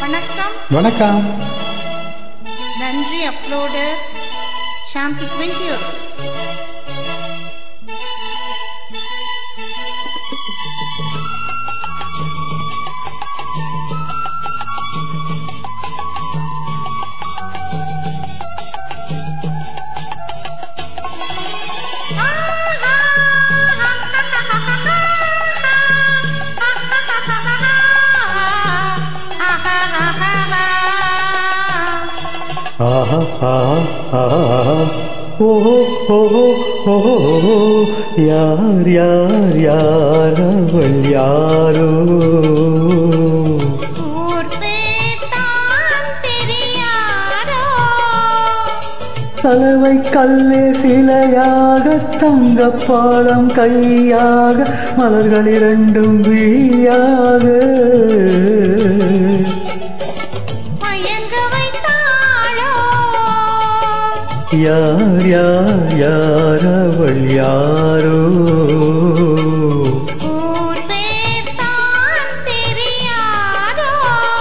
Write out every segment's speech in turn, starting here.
வணக்கம் வணக்கம் நன்றி அப்லோடர் சாந்தி டுவெண்ட்டி ஆஹா ஆஹா ஆஹா ஓஹோ ஓஹோ ஓஹோ யார் யார் யார் அவள் யாரோ ஊர் பேத்தான் தெரியாரோ தலைவை கல்லே சிலையாக தங்க பாலம் கையாக மலர்கள் இரண்டும் விழியாக மயங்க வைத்தாளோ யார் யார் யார் அவள் யாரோ ஊர் பேத்தான் தெரியாரோ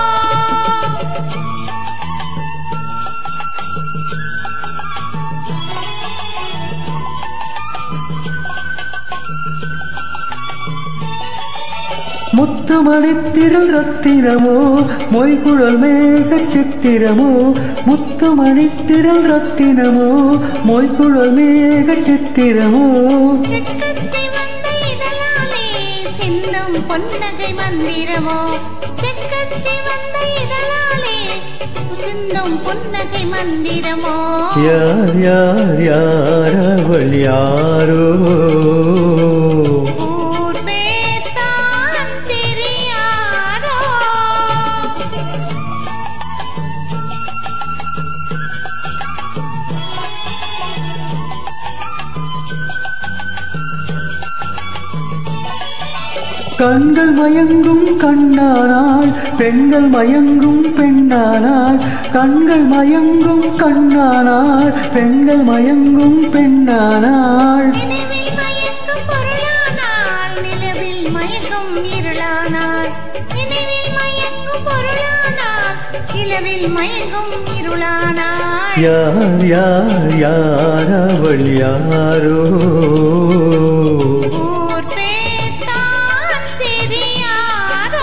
முத்துமணித்திரள் ரத்தினமோ மொய்குழல் மேக சித்திரமோ முத்துமணித்திரள் ரத்தினமோ மொய்குழல் மேக சித்திரமோ தெக்கச்சி வந்த இதழாலே சிந்தும் பொன்னகை மந்திரமோ தெக்கச்சி வந்த இதழாலே சிந்தும் பொன்னகை மந்திரமோ யார் யார் யார் அவள் யாரோ ஊர் பேத்தான் தெரியாரோ கண்கள் மயங்கும் கண்ணானாள் பெண்கள் மயங்கும் பெண்ணானாள் கண்கள் மயங்கும் கண்ணானாள் பெண்கள் மயங்கும் பெண்ணானாள் நினைவில் மயக்கும் பொருளானாள் நிலவில் மயக்கும் இருளானாள் நினைவில் மயக்கும் பொருளானாள் நிலவில் மயக்கும் இருளானாள் யார் யார் யார் அவள் யாரோ ஊர் பேத்தான் தெரியாரோ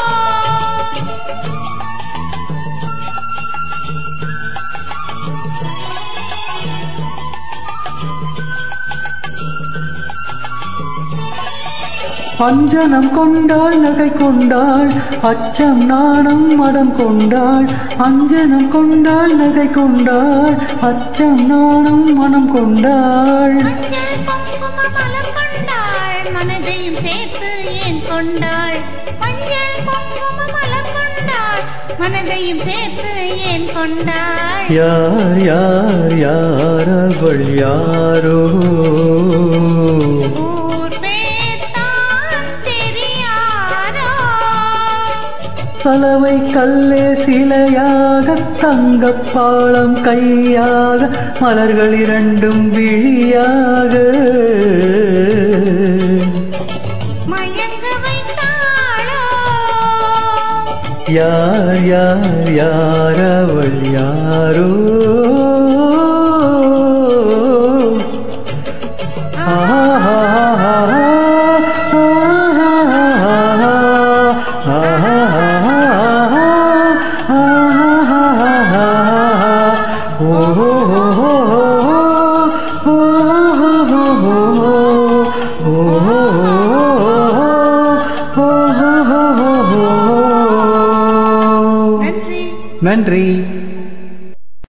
அஞ்சனம் கொண்டாள் நகை கொண்டாள் அச்சம் நாணம் மடம் கொண்டாள் அஞ்சனம் கொண்டாள் நகை கொண்டாள் அச்சம் நாணம் மனம் கொண்டாள் மஞ்சள் குங்கும மலர் கொண்டாள் மனதையும் சேர்த்து ஏன் கொண்டாள் மஞ்சள் குங்கும மலர் கொண்டாள் மனதையும் சேர்த்து ஏன் கொண்டாள் யார் யார் யார் அவள் யாரோ ஊர் பேத்தான் தெரியாரோ கலவை கல்லே சிலையாக தங்கப் பாலம் கையாக மலர்கள் இரண்டும் விழியாக மயங்க வைத்தாளோ யார் யார் யார் அவள் யாரோ நன்றி நன்றி